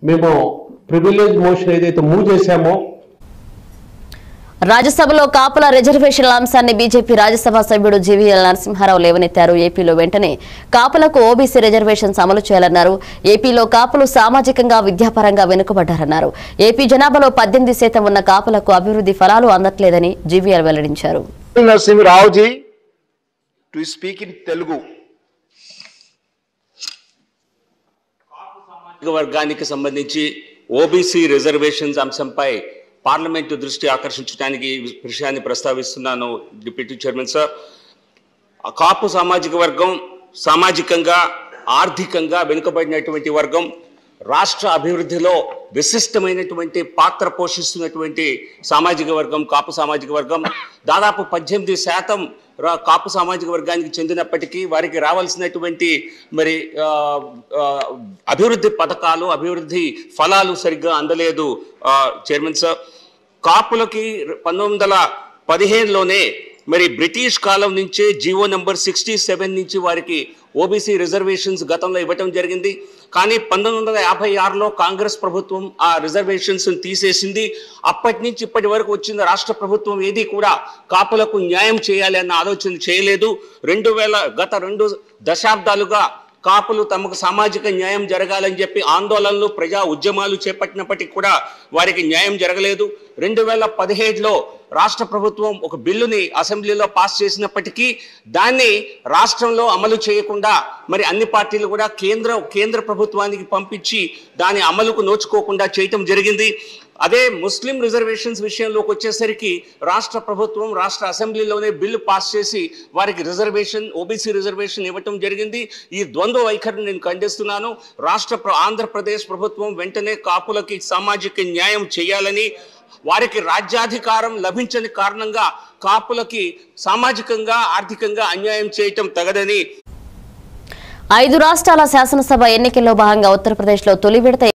మేము privilege motion ఏదైతే move చేశామో రాజ్యసభలో కాపుల రిజర్వేషన్ల అంశాన్ని బీజేపీ రాజ్యసభ సభ్యుడు జీవీఎల్ నరసింహారావు లేవనెత్తారు ఏపీలో వెంటనే కాపులకు ఓబీసీ రిజర్వేషన్స్ అమలు చేయాలన్నారు ఏపీలో కాపులు సామాజికంగా విద్యాపరంగా వెనుకబడ్డారన్నారు ఏపీ జనాభాలో పద్దెనిమిది శాతం ఉన్న కాపులకు అభివృద్ధి ఫలాలు అందట్లేదని జీవీఎల్ వెల్లడించారు Narasimharaoji to speak in Telugu వర్గానికి సంబంధించి ఓబీసీ రిజర్వేషన్స్ అంశంపై పార్లమెంటు దృష్టి ఆకర్షించడానికి ఈ విషయాన్ని ప్రస్తావిస్తున్నాను డిప్యూటీ చైర్మన్ సార్ ఆ కాపు సామాజిక వర్గం సామాజికంగా ఆర్థికంగా వెనుకబడినటువంటి వర్గం రాష్ట్ర అభివృద్ధిలో విశిష్టమైనటువంటి పాత్ర పోషిస్తున్నటువంటి సామాజిక వర్గం కాపు సామాజిక వర్గం దాదాపు పద్దెనిమిది శాతం రా- కాపు సామాజిక వర్గానికి చెందినప్పటికీ వారికి రావాల్సినటువంటి మరి ఆ, ఆ, అభివృద్ధి పథకాలు అభివృద్ధి ఫలాలు సరిగ్గా అందలేదు ఆ, చైర్మన్ సార్ కాపులకి పంతొమ్మిది వందల పదిహేనులోనే మరి బ్రిటిష్ కాలం నుంచే జీవో నెంబర్ సిక్స్టీ సెవెన్ నుంచి వారికి ఓబీసీ రిజర్వేషన్స్ గతంలో ఇవ్వటం జరిగింది కానీ పంతొమ్మిది వందల యాభై ఆరులో కాంగ్రెస్ ప్రభుత్వం ఆ రిజర్వేషన్స్ తీసేసింది అప్పటి నుంచి ఇప్పటి వరకు వచ్చిన రాష్ట్ర ప్రభుత్వం ఏది కూడా కాపులకు న్యాయం చేయాలి అన్న ఆలోచన చేయలేదు రెండు వేల గత రెండు దశాబ్దాలుగా కాపులు తమకు సామాజిక న్యాయం జరగాలని చెప్పి ఆందోళనలు ప్రజా ఉద్యమాలు చేపట్టినప్పటికీ కూడా వారికి న్యాయం జరగలేదు రెండు వేల పదిహేడులో రాష్ట్ర ప్రభుత్వం ఒక బిల్లుని అసెంబ్లీలో పాస్ చేసినప్పటికీ దాన్ని రాష్ట్రంలో అమలు చేయకుండా మరి అన్ని పార్టీలు కూడా కేంద్ర కేంద్ర ప్రభుత్వానికి పంపించి దాని అమలుకు నోచుకోకుండా చేయటం జరిగింది అదే ముస్లిం రిజర్వేషన్స్ విషయంలోకి వచ్చేసరికి రాష్ట్ర ప్రభుత్వం రాష్ట్ర అసెంబ్లీలోనే బిల్లు పాస్ చేసి వారికి రిజర్వేషన్ ఓబీసీ రిజర్వేషన్ ఇవ్వటం జరిగింది ఈ ద్వంద్వ వైఖరిని నేను ఖండిస్తున్నాను రాష్ట్ర ప్ర- ఆంధ్రప్రదేశ్ ప్రభుత్వం వెంటనే కాపులకి సామాజిక న్యాయం చేయాలని వారికి రాజ్యాధికారం లభించని కారణంగా కాపులకి సామాజికంగా ఆర్థికంగా అన్యాయం చేయటం తగదని ఐదు రాష్ట్రాల శాసనసభ ఎన్నికల్లో భాగంగా ఉత్తరప్రదేశ్లో తొలి విడత